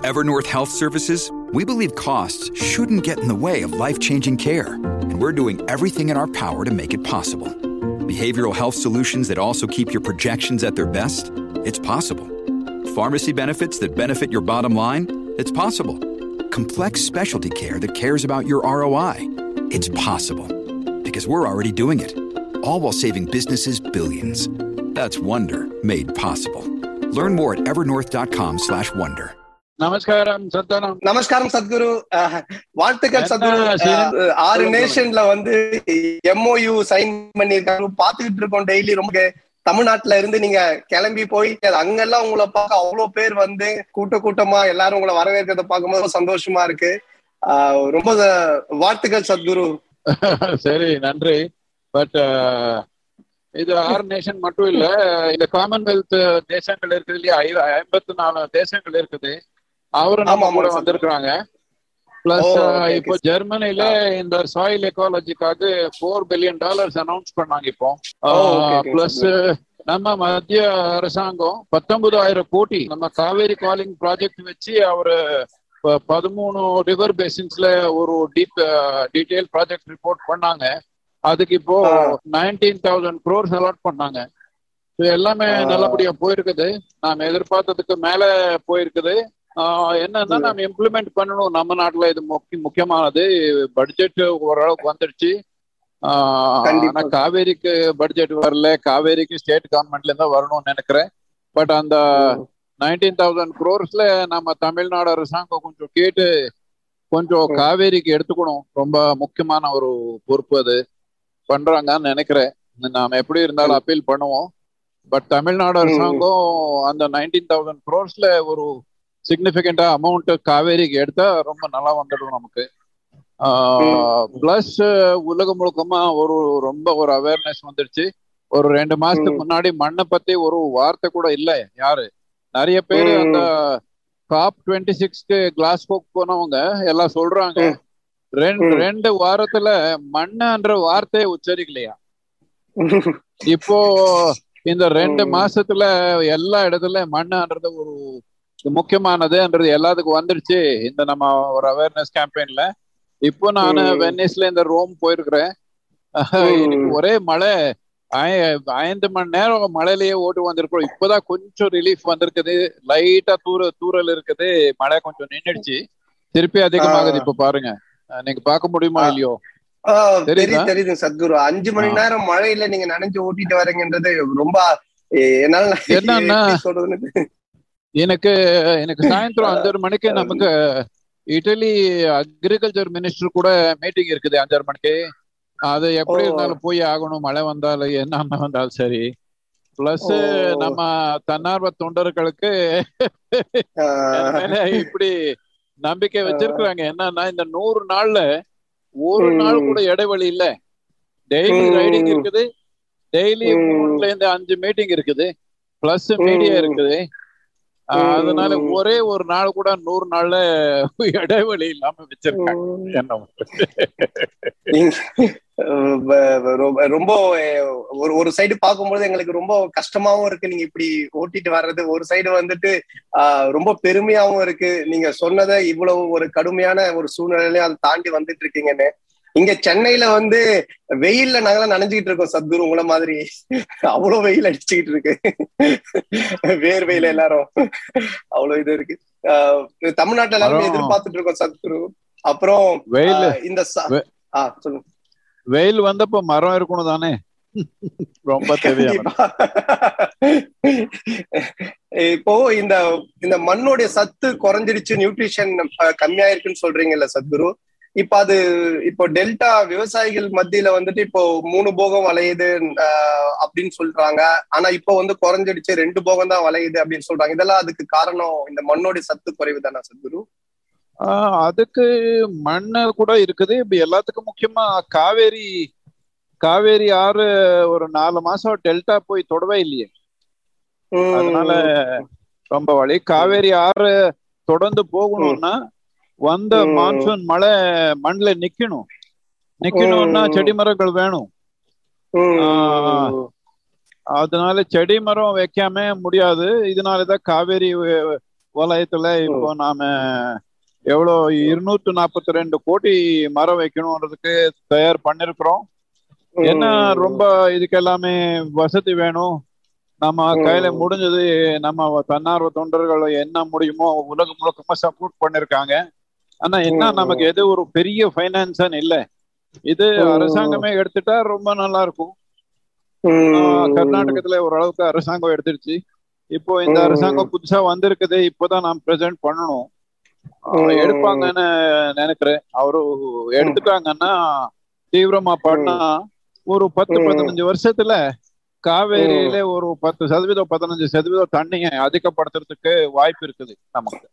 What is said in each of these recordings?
Evernorth Health Services, we believe costs shouldn't get in the way of life changing care, and we're doing everything in our power to make it possible. Behavioral health solutions that also keep your projections at their best? It's possible. Pharmacy benefits that benefit your bottom line? It's possible. Complex specialty care that cares about your ROI? It's possible. Because we're already doing it. All while saving businesses billions. That's Wonder made possible. Learn more at evernorth.com/wonder. நமஸ்காரம் சத்தானம் நமஸ்காரம் சத்குரு அஹ், வாழ்த்துக்கள் என்ன சத்குரு சீனி? அஹ், ஆறு சொல்லுங்க, நேஷன்ல வந்து MoU sign பண்ணிருக்காங்க பாத்துக்கிட்டு இருக்கோம் டெய்லி ரொம்ப தமிழ்நாட்டுல இருந்து நீங்க கிளம்பி போய் அங்கெல்லாம் உங்களை பார்க்க அவ்வளவு பேர் வந்து கூட்ட கூட்டமா எல்லாரும் உங்களை வரவேற்கிறத பார்க்கும்போது ரொம்ப சந்தோஷமா இருக்கு அஹ், ரொம்ப வாழ்த்துக்கள் சத்குரு சரி நன்றி பட் இது ஆறு நேஷன் மட்டும் இல்ல இந்த காமன்வெல்த் தேசங்கள் இருக்குது இல்லையா ஐ- ஐம்பத்தி நாலு தேசங்கள் இருக்குது அவரும் நம்ம ஆமா, ஆமா, கூட சரி. வந்திருக்கிறாங்க பிளஸ் ஓ, okay, okay. இப்போ ஜெர்மனில இந்த சாயில் எக்காலஜிக்காக ஃபோர் பில்லியன் டாலர்ஸ் அனௌன்ஸ் பண்ணாங்க இப்போ ஓ, okay, okay, பிளஸ் நம்ம மத்திய அரசாங்கம் பத்தொன்பதாயிரம் கோடி நம்ம காவேரி காலிங் ப்ராஜெக்ட் வச்சு அவரு ப- பதிமூணு ரிவர் பேசின்ஸ்ல ஒரு டீப் டீடைல் ப்ராஜெக்ட் ரிப்போர்ட் பண்ணாங்க அதுக்கு இப்போ ஆ. நைன்டீன் தௌசண்ட் க்ரோர்ஸ் அலாட் பண்ணாங்க So எல்லாமே ஆ. நல்லபடியா போயிருக்குது நாம எதிர்பார்த்ததுக்கு மேல போயிருக்குது ஆஹ் என்னன்னா ம். நம்ம இம்ப்ளிமெண்ட் பண்ணணும் நம்ம நாட்டுல இது முக்கிய முக்கியமானது பட்ஜெட் ஓரளவுக்கு வந்துடுச்சு ஆஹ் கண்டிப்பா. ஆனா காவேரிக்கு பட்ஜெட் வரல காவேரிக்கு ஸ்டேட் கவர்மெண்ட்ல இருந்தா வரணும்னு நினைக்கிறேன் பட் அந்த நைன்டீன் தௌசண்ட் குரோர்ஸ்ல நம்ம தமிழ்நாடு அரசாங்கம் கொஞ்சம் கேட்டு கொஞ்சம் ம். காவேரிக்கு எடுத்துக்கணும் ரொம்ப முக்கியமான ஒரு பொறுப்பு அது பண்றாங்கன்னு நினைக்கிறேன் நாம எப்படி இருந்தாலும் அப்பீல் பண்ணுவோம் பட் தமிழ்நாடு ம். அரசாங்கம் அந்த நைன்டீன் தௌசண்ட் குரோர்ஸ்ல ஒரு சிக்னிபிகண்டா அமௌண்ட் காவேரிக்கு எடுத்தா ரொம்ப நல்லா வந்துடும் நமக்கு பிளஸ் உலகம் முழுக்கமா ஒரு ரொம்ப ஒரு அவேர்னஸ் வந்துடுச்சு ஒரு ரெண்டு மாசத்துக்கு ம். முன்னாடி மண்ணை பத்தி ஒரு வார்த்தை கூட இல்ல யாரு நிறைய பேர் ம். அந்த காப் டுவெண்ட்டி சிக்ஸ்க்கு கிளாஸ்கோக் போனவங்க எல்லாம் சொல்றாங்க ம். ரெண்டு ம். ரெண்டு வாரத்துல மண்ணுன்ற வார்த்தையை உச்சரிக்கலையா இப்போ இந்த ரெண்டு ம். மாசத்துல எல்லா இடத்துல மண்ணுன்றது ஒரு முக்கியமானதுன்றது எல்லாத்துக்கும் வந்துடுச்சு இந்த நம்ம ஒரு அவேர்னஸ் கேம்பெயின்ல இப்போ நான் ம். வெனிஸ்ல இந்த ரோம் போயிருக்கிறேன் ம். இன்னைக்கு ஒரே மழை ஐ- ஐந்து மணி நேரம் மழையிலேயே ஓட்டு வந்திருக்கிறோம் இப்போதான் கொஞ்சம் ரிலீஃப் வந்திருக்குது லைட்டா தூர தூரல் இருக்குது மழை கொஞ்சம் நின்னுடுச்சு திருப்பி அதிகமாகுது இப்ப பாருங்க அஹ் நீங்க பார்க்க முடியுமா ஆ. இல்லையோ ஆ, தெரியுதா? தெரியுது தெரியுது சத்குரு அஞ்சு மணி ஆ. நேரம் மழையில நீங்க நனைஞ்சு ஓட்டிட்டு வரீங்கன்றது ரொம்ப எ, என்னால என்னன்னா, எப்படி சொல்றதுன்னு எனக்கு எனக்கு சாயந்தரம் அஞ்சரை மணிக்கு நமக்கு இட்டலி அக்ரிகல்ச்சர் மினிஸ்டர் கூட மீட்டிங் இருக்குது அஞ்சரை மணிக்கு அது எப்படி ஓ. இருந்தாலும் போய் ஆகணும் மழை வந்தாலும் என்ன வந்தாலும் சரி பிளஸ் ஓ. நம்ம தன்னார்வ தொண்டர்களுக்கு ஆ, என் மேல இப்படி நம்பிக்கை வச்சிருக்கிறாங்க என்னன்னா இந்த நூறு நாள்ல ஒரு ம். நாள் கூட இடைவெளி இல்ல டெய்லி ம். ரைடிங் இருக்குது டெய்லி ம். மூணுல இருந்து அஞ்சு மீட்டிங் இருக்குது பிளஸ் மீடியா ம். இருக்குது அஹ் ம். அதனால ஒரே ஒரு நாள் கூட நூறு நாள்ல இடைவெளி இல்லாம வச்சிருக்காங்க என்ன நீங்க- வ- வ- ரொம்ப- ரொம்ப அஹ், ஒரு ஒரு சைடு பார்க்கும்போது எங்களுக்கு ரொம்ப கஷ்டமாவும் இருக்கு நீங்க இப்படி ஓட்டிட்டு வர்றது ஒரு சைடு வந்துட்டு ஆஹ், ரொம்ப பெருமையாவும் இருக்கு நீங்க சொன்னதை இவ்வளவு ஒரு கடுமையான ஒரு சூழ்நிலையில அதை தாண்டி வந்துட்டு இருக்கீங்கன்னு இங்க சென்னையில வந்து வெயில்ல நாங்கெல்லாம் நனைஞ்சுக்கிட்டு இருக்கோம் சத்குரு உங்களை மாதிரி அவ்வளவு வெயில் அடிச்சுக்கிட்டு இருக்கு வேர்வையில எல்லாரும் அவ்வளவு இது இருக்கு ஆஹ், தமிழ்நாட்டுல எல்லாருமே அப்புறம் எதிர்பார்த்துட்டு இருக்கோம் சத்குரு அப்புறம் வெயில் ஆஹ், இந்த ச- வெ- ஆ சொல்லுங்க வெயில் வந்தப்ப மரம் இருக்கணும் தானே ரொம்ப தேவையான கண்டிப்பா. இப்போ இந்த இந்த மண்ணோடைய சத்து குறைஞ்சிடுச்சு நியூட்ரிஷன் கம்மியா இருக்குன்னு சொல்றீங்கல்ல சத்குரு இப்ப அது இப்போ டெல்டா விவசாயிகள் மத்தியில வந்துட்டு இப்போ மூணு போகம் வளையுது ஆஹ், அப்படின்னு சொல்றாங்க ஆனா இப்போ வந்து குறைஞ்சிடுச்சு ரெண்டு போகம் தான் வளையுது அப்படின்னு சொல்றாங்க இதெல்லாம் அதுக்கு காரணம் இந்த மண்ணோடைய சத்து குறைவு தானா சத்குரு ஆஹ் அதுக்கு மண்ணு கூட இருக்குது இப்ப எல்லாத்துக்கும் முக்கியமா காவேரி காவேரி ஆறு ஒரு நாலு மாசம் டெல்டா போய் தொடவே இல்லையே உம் அதனால ரொம்ப வழி காவேரி ஆறு தொடர்ந்து போகணும்னா வந்த ம். மான்சூன் மழை மண்ணுல நிக்கணும் நிக்கணும்னா ம். செடி மரங்கள் வேணும் உம் அதனால செடி மரம் வைக்காம முடியாது இதனாலதான் காவேரி அஹ், வலயத்துல இப்போ நாம எவ்வளோ இருநூத்தி நாற்பத்தி ரெண்டு கோடி மரம் வைக்கணும்ன்றதுக்கு தயார் பண்ணிருக்கிறோம் என்ன ரொம்ப இதுக்கு எல்லாமே வசதி வேணும் நம்ம கையில முடிஞ்சது நம்ம தன்னார்வ தொண்டர்கள் என்ன முடியுமோ உலகம் முழுக்கமா சப்போர்ட் பண்ணிருக்காங்க ஆனா என்ன நமக்கு எது ஒரு பெரிய ஃபைனான்ஸ் இல்ல இது அரசாங்கமே எடுத்துட்டா ரொம்ப நல்லா இருக்கும் கர்நாடகத்துல ஓரளவுக்கு அரசாங்கம் எடுத்துருச்சு இப்போ இந்த அரசாங்கம் புதுசா வந்திருக்குது இப்போதான் நாம் பிரசன்ட் பண்ணணும் எடுப்பாங்கன்னு நினைக்கிறேன் அவரு எடுத்துட்டாங்கன்னா தீவிரமா பண்ணா ஒரு பத்து பதினஞ்சு வருஷத்துல காவேரியில ஒரு பத்து சதவீதம் பதினஞ்சு சதவீதம் தண்ணியை அதிகப்படுத்துறதுக்கு வாய்ப்பு இருக்குது நமக்கு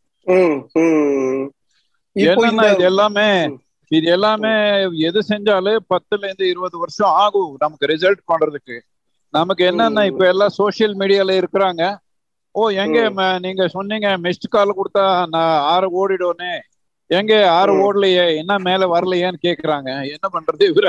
என்னன்னா இது எல்லாமே இது எல்லாமே எது செஞ்சாலும் பத்துல இருந்து இருபது வருஷம் ஆகும் நமக்கு ரிசல்ட் பண்றதுக்கு நமக்கு என்னன்னா இப்ப எல்லாம் சோசியல் மீடியால இருக்கிறாங்க ஓ எங்க நீங்க சொன்னீங்க மிஸ்ட் கால் கொடுத்தா நான் ஆறு ஓடிடுவோனே எங்க ஆறு ஓடலையே என்ன மேல வரலையேன்னு கேக்குறாங்க என்ன பண்றது இவர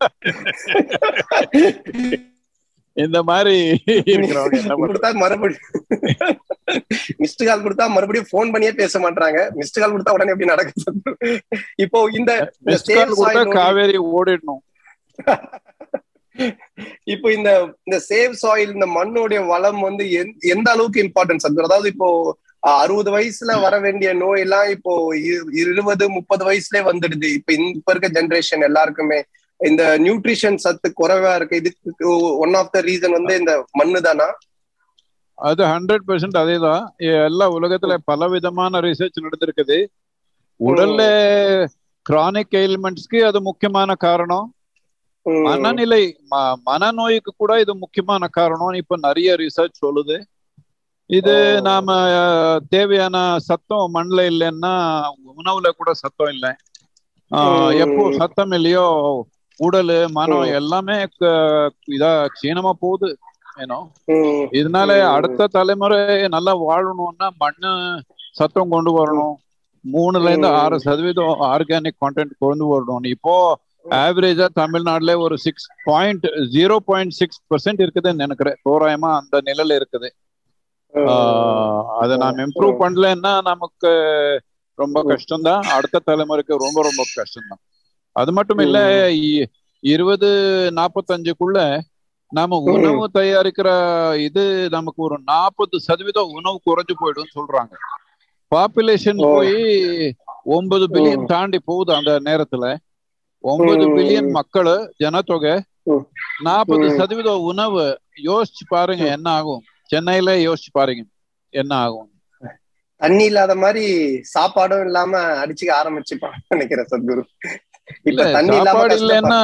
இந்த மாதிரி கொடுத்தா மறுபடியும் மிஸ்டு கால் கொடுத்தா மறுபடியும் போன் பண்ணியே பேச மாட்டாங்க மிஸ்டு கால் கொடுத்தா உடனே எப்படி நடக்குது இப்போ இந்த காவேரி ஓடிடணும் இப்போ இந்த இந்த சேவ் சாயில் இந்த மண்ணுடைய வளம் வந்து எந்த அளவுக்கு இம்பார்ட்டன்ஸ் அது அதாவது இப்போ அறுபது வயசுல வர வேண்டிய நோய் எல்லாம் இப்போ இருபது முப்பது வயசுலயே வந்துடுது இப்ப இப்ப இருக்க ஜென்ரேஷன் எல்லாருக்குமே இந்த நியூட்ரிஷன் சத்து குறைவா இருக்கு இதுக்கு ஒன் ஆஃப் த ரீசன் வந்து இந்த மண்ணு தானா அது ஹண்ட்ரட் பெர்சென்ட் அதேதான் எல்லா உலகத்துல பல விதமான ரிசர்ச் நடந்திருக்குது உடல்ல கிரானிக் எலிமெண்ட்ஸ்க்கு அது முக்கியமான காரணம் மனநிலை மனநோய்க்கு கூட இது முக்கியமான காரணம் இப்ப நிறைய ரிசர்ச் சொல்லுது இது நாம தேவையான சத்தம் மண்ணில் இல்லைன்னா உணவுல கூட சத்தம் இல்லை எப்போ சத்தம் இல்லையோ உடல் மனம் எல்லாமே இதா க்ஷீணமா போகுது ஏனோ இதனால அடுத்த தலைமுறை நல்லா வாழணும்னா மண்ணு சத்தம் கொண்டு வரணும் மூணுல இருந்து ஆறு சதவீதம் ஆர்கானிக் கான்டென்ட் கொண்டு வரணும் இப்போ ஆவரேஜா தமிழ்நாடுல ஒரு six point zero point six percent இருக்குதுன்னு நினைக்கிறேன் தோராயமா அந்த நிலையில இருக்குது அதை நாம் இம்ப்ரூவ் பண்ணலன்னா நமக்கு ரொம்ப கஷ்டம்தான் அடுத்த தலைமுறைக்கு ரொம்ப ரொம்ப கஷ்டம்தான் அது மட்டும் இல்ல இருபது நாற்பத்தஞ்சுக்குள்ள நாம உணவு தயாரிக்கிற இது நமக்கு ஒரு நாற்பது சதவீதம் உணவு குறைஞ்சு போயிடும் சொல்றாங்க பாப்புலேஷன் போய் ஒன்பது பில்லியன் தாண்டி போகுது அந்த நேரத்துல ஒன்பது பில்லியன் மக்கள் ஜனத்தொகை நாற்பது சதவீதம் உணவு யோசிச்சு பாருங்க என்ன ஆகும் சென்னையில யோசிச்சு பாருங்க என்ன ஆகும் தண்ணி இல்லாத மாதிரி சாப்பாடும் இல்லாம அடிச்சுக்க ஆரம்பிச்சுப்பான் நினைக்கிறேன் சத்குரு இல்ல சாப்பாடு இல்லைன்னா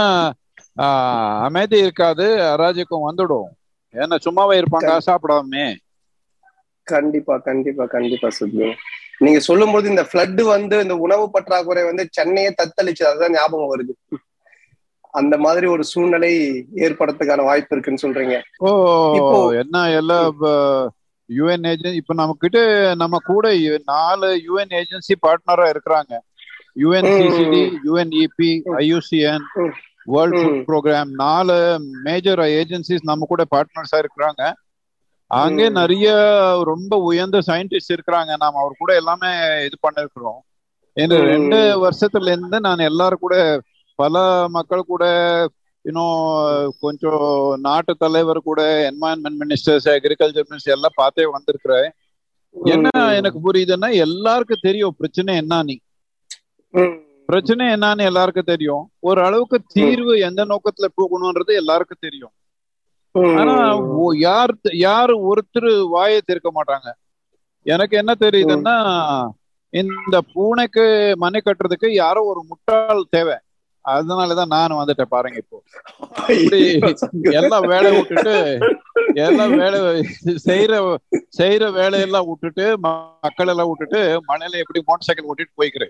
அமைதி இருக்காது அராஜகம் வந்துடும் ஏன்னா சும்மாவே இருப்பாங்க சாப்பிடாமே கண்டிப்பா கண்டிப்பா கண்டிப்பா சத்குரு நீங்க சொல்லும் போது இந்த பிளட் வந்து இந்த உணவு பற்றாக்குறை வந்து சென்னையே தத்தளிச்சு அதுதான் ஞாபகம் வருது அந்த மாதிரி ஒரு சூழ்நிலை ஏற்படுறதுக்கான வாய்ப்பு இருக்குன்னு சொல்றீங்க ஓ என்ன எல்லாம் யுஎன் ஏஜென்சி இப்ப நம்ம கிட்ட நம்ம கூட நாலு யுஎன் ஏஜென்சி பார்ட்னரா இருக்கிறாங்க UNCCD UNEP IUCN world food programme நாலு மேஜர் ஏஜென்சிஸ் நம்ம கூட பார்ட்னர்ஸா இருக்கிறாங்க அங்கே நிறைய ரொம்ப உயர்ந்த சயின்டிஸ்ட் இருக்கிறாங்க நாம அவர் கூட எல்லாமே இது பண்ணிருக்கிறோம் இந்த ரெண்டு வருஷத்துல இருந்து நான் எல்லாரும் கூட பல மக்கள் கூட இன்னும் கொஞ்சம் நாட்டு தலைவர் கூட என்வாயன்மெண்ட் மினிஸ்டர்ஸ் அக்ரிகல்ச்சர் மினிஸ்டர் எல்லாம் பார்த்தே வந்திருக்கிறேன் என்ன எனக்கு புரியுதுன்னா எல்லாருக்கும் தெரியும் பிரச்சனை என்னன்னு பிரச்சனை என்னன்னு எல்லாருக்கும் தெரியும் ஒரு அளவுக்கு தீர்வு எந்த நோக்கத்துல போகணும்ன்றது எல்லாருக்கும் தெரியும் ஆனா யார் யாரு ஒருத்தர் வாயை திறக்க மாட்டாங்க எனக்கு என்ன தெரியுதுன்னா இந்த பூனைக்கு மனை கட்டுறதுக்கு யாரோ ஒரு முட்டாள் தேவை அதனாலதான் நான் வந்துட்டேன் பாருங்க இப்போ இப்படி எல்லாம் வேலை விட்டுட்டு எல்லாம் வேலை செய்யற செய்யற வேலையெல்லாம் விட்டுட்டு மக்கள் எல்லாம் விட்டுட்டு மலையில எப்படி மோட்டர் சைக்கிள் ஓட்டிட்டு போய்க்கிறேன்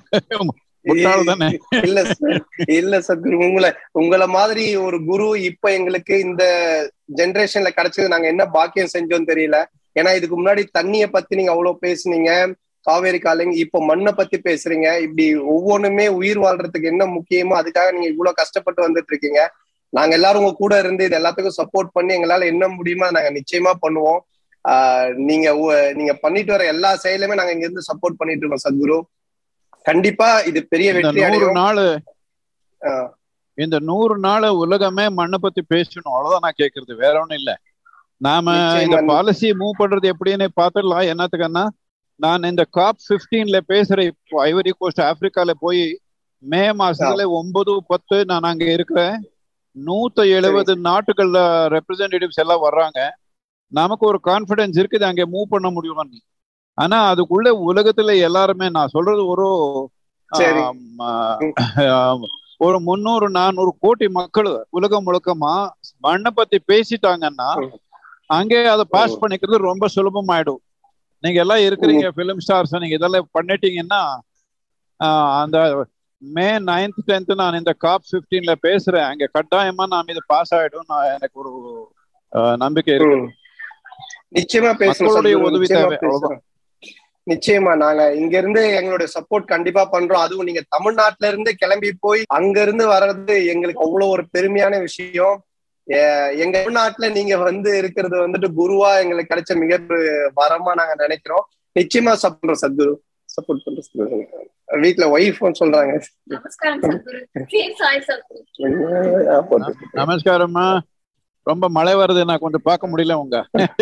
இல்ல இல்ல சத்குரு உங்களை உங்களை மாதிரி ஒரு குரு இப்ப எங்களுக்கு இந்த ஜெனரேஷன்ல கிடைச்சது நாங்க என்ன பாக்கியம் செஞ்சோம் தெரியல ஏன்னா இதுக்கு முன்னாடி தண்ணிய பத்தி நீங்க அவ்வளவு பேசுனீங்க காவேரி காலிங் இப்போ மண்ணை பத்தி பேசுறீங்க இப்படி ஒவ்வொன்றுமே உயிர் வாழ்றதுக்கு என்ன முக்கியமோ அதுக்காக நீங்க இவ்வளவு கஷ்டப்பட்டு வந்துட்டு இருக்கீங்க நாங்க எல்லாரும் உங்க கூட இருந்து இது எல்லாத்துக்கும் சப்போர்ட் பண்ணி எங்களால என்ன முடியுமோ நாங்க நிச்சயமா பண்ணுவோம் ஆஹ் நீங்க உ- நீங்க பண்ணிட்டு வர எல்லா செயலுமே நாங்க இங்க இருந்து சப்போர்ட் பண்ணிட்டு இருக்கோம் சத்குரு கண்டிப்பா இது பெரிய இந்த வெற்றி நூறு அடையும் நாள் ஆஹ் இந்த நூறு நாள் உலகமே மண்ணை பத்தி பேசணும் அவ்வளவுதான் நான் கேக்குறது வேற ஒண்ணும் இல்ல நாம நிச்சயமா. இந்த பாலிசி மூவ் பண்றது எப்படின்னு பாத்துடலாம் என்னத்துக்குன்னா நான் இந்த காப் 15ல பேசுறேன் இப்போ ஐவரி கோஸ்ட் ஆப்பிரிக்கால போய் மே மாசத்துல ஒன்பது பத்து நான் அங்க இருக்கிறேன் நூத்தி எழுபது நாட்டுகள்ல ரெப்ரசன்டேட்டிவ்ஸ் எல்லாம் வர்றாங்க நமக்கு ஒரு கான்பிடன்ஸ் இருக்குது அங்க மூவ் பண்ண முடியும்னு ஆனா அதுக்குள்ள உலகத்துல எல்லாருமே நான் சொல்றது ஒரு சரி. ஆம், ஆ, ஒரு முந்நூறு நானூறு கோடி மக்கள் உலகம் முழுக்கமா மண்ணை பத்தி பேசிட்டாங்கன்னா அங்கே அதை பாஸ் பண்ணிக்கிறது ரொம்ப சுலபமாயிடும் நீங்க எல்லாம் இருக்கிறீங்க பிலிம் ஸ்டார்ஸ் நீங்க இதெல்லாம் பண்ணிட்டீங்கன்னா ஆஹ், அந்த மே நைன்த் டென்த் நான் இந்த காப் 15ல பேசுறேன் அங்க கட்டாயமா நாம் இது பாஸ் ஆயிடும் நான் எனக்கு ஒரு ஆஹ், நம்பிக்கை இருக்கு ம். நிச்சயமா பேசணும் மக்களுடைய சத்குரு, உதவி நிச்சயமா தேவை, பேசணும். நிச்சயமா நாங்க இங்க இருந்து எங்களுடைய சப்போர்ட் கண்டிப்பா பண்றோம் அதுவும் நீங்க தமிழ்நாட்டுல இருந்து கிளம்பி போய் அங்க இருந்து வர்றது எங்களுக்கு அவ்வளவு ஒரு பெருமையான விஷயம் எ- எங்க தமிழ்நாட்டுல நீங்க வந்து இருக்கிறது வந்துட்டு குருவா எங்களுக்கு கிடைச்ச மிக ஒரு வரமா நாங்க நினைக்கிறோம் நிச்சயமா சப்போர்ட் சத்குரு சப்போர்ட் பண்றோம் சத்குரு. வீட்டுல ஒய்ஃப் சொல்றாங்க நமஸ்காரம் சத்குரு ஸ்ரீ சாய் சத்குரு நமஸ்காரம்மா ரொம்ப மழை வருது நான் கொஞ்சம் பார்க்க முடியல உங்க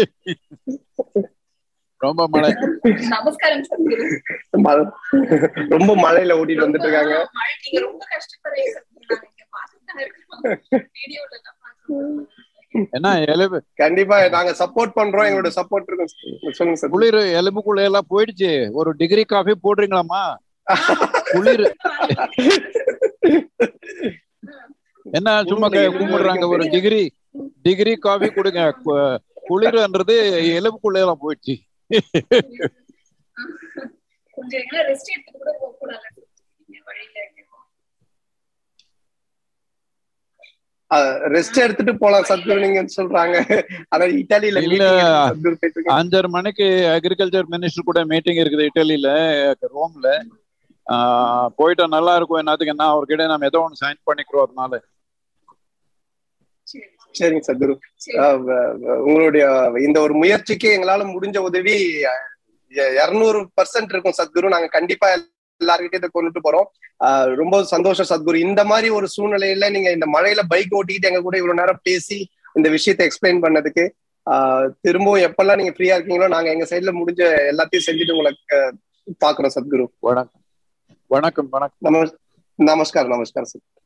ரொம்ப மழை நமஸ்காரம் சத்குரு ம- ரொம்ப மழையில ஓட்டிட்டு வந்துட்டு இருக்காங்க மழை நீங்க ரொம்ப கஷ்டப்படுறீங்க சத்குரு நாங்க இங்க பார்த்துட்டு தான் இருக்கோம் வீடியோல எல்லாம் பார்க்கிறோம் என்ன எலும்பு கண்டிப்பா நாங்க சப்போர்ட் பண்றோம் எங்களோட சப்போர்ட் இருக்கும் சொல்லுங்க சார் குளிர் எலும்புக்குள்ள எல்லாம் போயிடுச்சு ஒரு டிகிரி காஃபி போடுறீங்களாமா குளிர் என்ன சும்மா க- கும்பிடுறாங்க ஒரு டிகிரி டிகிரி காஃபி கொடுங்க கு- குளிர்ன்றது எலும்புக்குள்ள எல்லாம் போயிடுச்சு கொஞ்சம் எல்லாம் ரெஸ்ட் எடுத்துட்டு கூட போக கூடாது நீங்க வழியில எங்கேயும். ரெஸ்ட் எடுத்துட்டு போலாம் சத்குரு நீங்க சொல்றாங்க ஆனா இட்டாலியில இல்ல. meeting இருக்கு, சத்குரு போயிட்டு இருக்காங்க. அஞ்சரை மணிக்கு அக்ரிகல்ச்சர் மினிஸ்டர் கூட மீட்டிங் இருக்குது இட்டலியில ரோம்ல ஆஹ் போயிட்டா நல்லா இருக்கும் என்னத்துக்குன்னா அவர்கிட்ட நம்ம ஏதோ ஒன்று சைன் பண்ணிக்கிறோம் அதனால சரி சரிங்க சத்குரு சரி ஆஹ் வ- வ- உங்களுடைய இந்த ஒரு முயற்சிக்கு எங்களால முடிஞ்ச உதவி இருநூறு பர்சன்ட் இருக்கும் சத்குரு நாங்க கண்டிப்பா எல்லார்கிட்டயும் இதை கொண்டுட்டு போறோம் ஆஹ் ரொம்ப சந்தோஷம் சத்குரு இந்த மாதிரி ஒரு சூழ்நிலையில நீங்க இந்த மழையில பைக் ஓட்டிக்கிட்டு எங்க கூட இவ்வளவு நேரம் பேசி இந்த விஷயத்தை எக்ஸ்பிளைன் பண்ணதுக்கு ஆஹ் திரும்பவும் எப்பெல்லாம் நீங்க ஃப்ரீயா இருக்கீங்களோ நாங்க எங்க சைடுல முடிஞ்ச எல்லாத்தையும் செஞ்சுட்டு உங்களுக்கு பாக்குறோம் சத்குரு வணக்கம் வணக்கம் வணக்கம் நமஸ் நமஸ்காரம் நமஸ்காரம் சார்